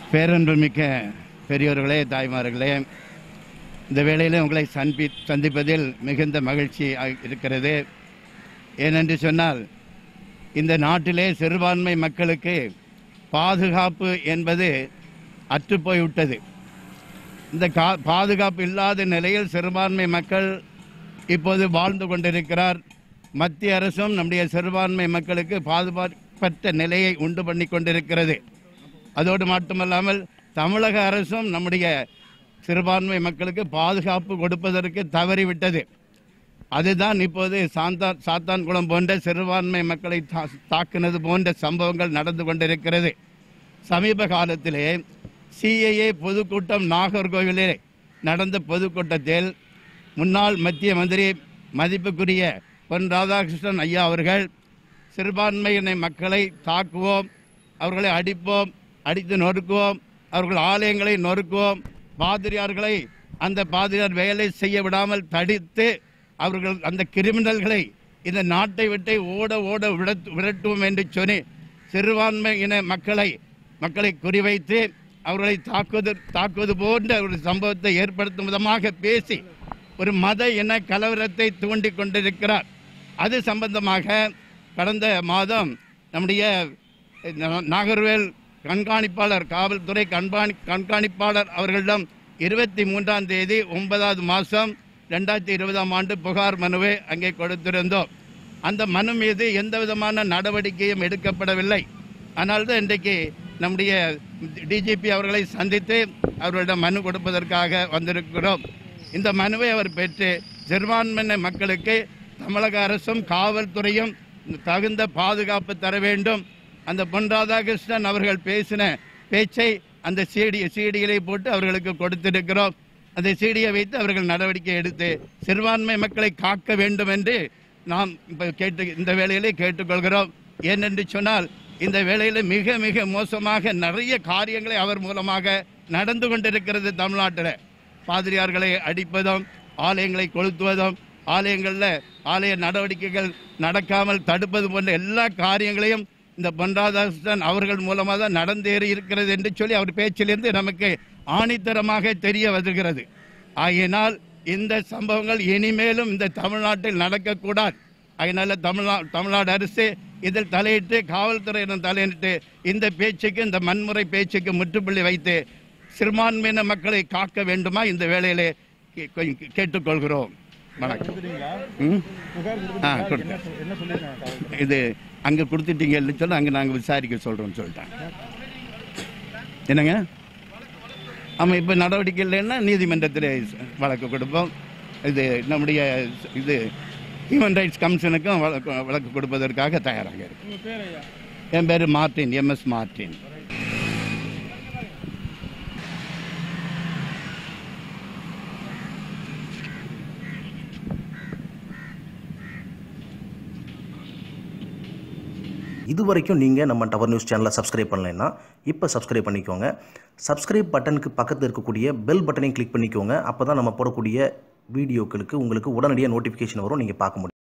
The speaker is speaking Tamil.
பேரன்புமிக்க பெரியோர்களே தாய்மார்களே இந்த வேளையில் உங்களை சந்தி சந்திப்பதில் மிகுந்த மகிழ்ச்சி ஆ- இருக்கிறது ஏனென்று சொன்னால் இந்த நாட்டிலே சிறுபான்மை மக்களுக்கு பாதுகாப்பு என்பது அற்றுப்போய்விட்டது இந்த கா பாதுகாப்பு இல்லாத நிலையில் சிறுபான்மை மக்கள் இப்போது வாழ்ந்து கொண்டிருக்கிறார் மத்திய அரசும் நம்முடைய சிறுபான்மை மக்களுக்கு பாதுகாப்பற்ற நிலையை உண்டு பண்ணி கொண்டிருக்கிறது அதோடு மட்டுமல்லாமல் தமிழக அரசும் நம்முடைய சிறுபான்மை மக்களுக்கு பாதுகாப்பு கொடுப்பதற்கு தவறிவிட்டது அதுதான் இப்போது சாந்தா சாத்தான்குளம் போன்ற சிறுபான்மை மக்களை தா- தாக்குனது போன்ற சம்பவங்கள் நடந்து கொண்டிருக்கிறது சமீப காலத்திலே சிஏஏ பொதுக்கூட்டம் நாகர்கோவிலில் நடந்த பொதுக்கூட்டத்தில் முன்னாள் மத்திய மந்திரி மதிப்புக்குரிய பொன் ராதாகிருஷ்ணன் ஐயா அவர்கள் சிறுபான்மையின மக்களை தாக்குவோம் அவர்களை அடிப்போம் அடித்து நொறுக்குவோம் அவர்கள் ஆலயங்களை நொறுக்குவோம் பாதிரியார்களை அந்த பாதிரியார் வேலை செய்ய விடாமல் தடித்து அவர்கள் அந்த கிரிமினல்களை இந்த நாட்டை விட்டு ஓட ஓட விடத்- விரட்டுவோம் என்று சொல்லி சிறுபான்மையின மக்களை மக்களை குறிவைத்து அவர்களை தாக்குவது தாக்குவது போன்ற ஒரு சம்பவத்தை ஏற்படுத்தும் விதமாக பேசி ஒரு மத இன கலவரத்தை தூண்டி கொண்டிருக்கிறார் அது சம்பந்தமாக கடந்த மாதம் நம்முடைய நா- நாகர்வேல் கண்காணிப்பாளர் காவல்துறை கண்காணி கண்காணிப்பாளர் அவர்களிடம் இருபத்தி மூன்றாம் தேதி ஒன்பதாவது மாதம் ரெண்டாயிரத்தி இருபதாம் ஆண்டு புகார் மனுவை அங்கே கொடுத்திருந்தோம் அந்த மனு மீது எந்த விதமான நடவடிக்கையும் எடுக்கப்படவில்லை ஆனால் தான் இன்றைக்கு நம்முடைய டிஜிபி அவர்களை சந்தித்து அவர்களிடம் மனு கொடுப்பதற்காக வந்திருக்கிறோம் இந்த மனுவை அவர் பெற்று சிறுபான்மையின மக்களுக்கு தமிழக அரசும் காவல்துறையும் தகுந்த பாதுகாப்பு தர வேண்டும் அந்த பொன் ராதாகிருஷ்ணன் அவர்கள் பேசின பேச்சை அந்த சீடி சீடிகளை போட்டு அவர்களுக்கு கொடுத்திருக்கிறோம் அந்த சீடியை வைத்து அவர்கள் நடவடிக்கை எடுத்து சிறுபான்மை மக்களை காக்க வேண்டும் என்று நாம் இப்போ கேட்டு இந்த வேளையிலே கேட்டுக்கொள்கிறோம் ஏனென்று சொன்னால் இந்த வேளையில் மிக மிக மோசமாக நிறைய காரியங்களை அவர் மூலமாக நடந்து கொண்டிருக்கிறது தமிழ்நாட்டில் பாதிரியார்களை அடிப்பதும் ஆலயங்களை கொளுத்துவதும் ஆலயங்களில் ஆலய நடவடிக்கைகள் நடக்காமல் தடுப்பது போன்ற எல்லா காரியங்களையும் இந்த பொன்ராதாகிருஷ்ணன் அவர்கள் மூலமாக தான் நடந்தேறி இருக்கிறது என்று சொல்லி அவர் பேச்சிலிருந்து நமக்கு ஆணித்தரமாக தெரிய வருகிறது ஆகையினால் இந்த சம்பவங்கள் இனிமேலும் இந்த தமிழ்நாட்டில் நடக்கக்கூடாது அதனால தமிழ்நா தமிழ்நாடு அரசு இதில் தலையிட்டு காவல்துறையினர் தலையிட்டு இந்த பேச்சுக்கு இந்த வன்முறை பேச்சுக்கு முற்றுப்புள்ளி வைத்து சிறுபான்மையின மக்களை காக்க வேண்டுமா இந்த வேளையிலே கே- கே- கேட்டுக்கொள்கிறோம் வணக்கம் ம்? ஆ கொடுத்தேன் என்ன சொல்லியிருக்காங்க காவல்துறை இது அங்கே கொடுத்துட்டீங்கன்னு சொல்லி அங்கே நாங்கள் விசாரிக்க சொல்கிறோம்னு சொல்லிட்டாங்க என்னங்க ஆமாம் இப்போ நடவடிக்கை இல்லைன்னா நீதிமன்றத்தில் வழக்கு கொடுப்போம் இது நம்முடைய இது ஹியூமன் ரைட்ஸ் கமிஷனுக்கும் வழக்கு வழக்கு கொடுப்பதற்காக தயாராக இருக்கு உங்க பேர் ஐயா என் பேர் மார்ட்டின் எம்எஸ் மார்ட்டின் இது வரைக்கும் நீங்கள் நம்ம டவர் நியூஸ் சேனலை சப்ஸ்கிரைப் பண்ணலைன்னா இப்போ சப்ஸ்கிரைப் பண்ணிக்கோங்க சப்ஸ்கிரைப் பட்டனுக்கு பக்கத்தில் இருக்கக்கூடிய பெல் பட்டனையும் கிளிக் பண்ணிக்கோங்க அப்போ தான் நம்ம போடக்கூடிய வீடியோக்களுக்கு உங்களுக்கு உடனடியாக நோட்டிஃபிகேஷன் வரும் நீங்கள் பார்க்க முடியும்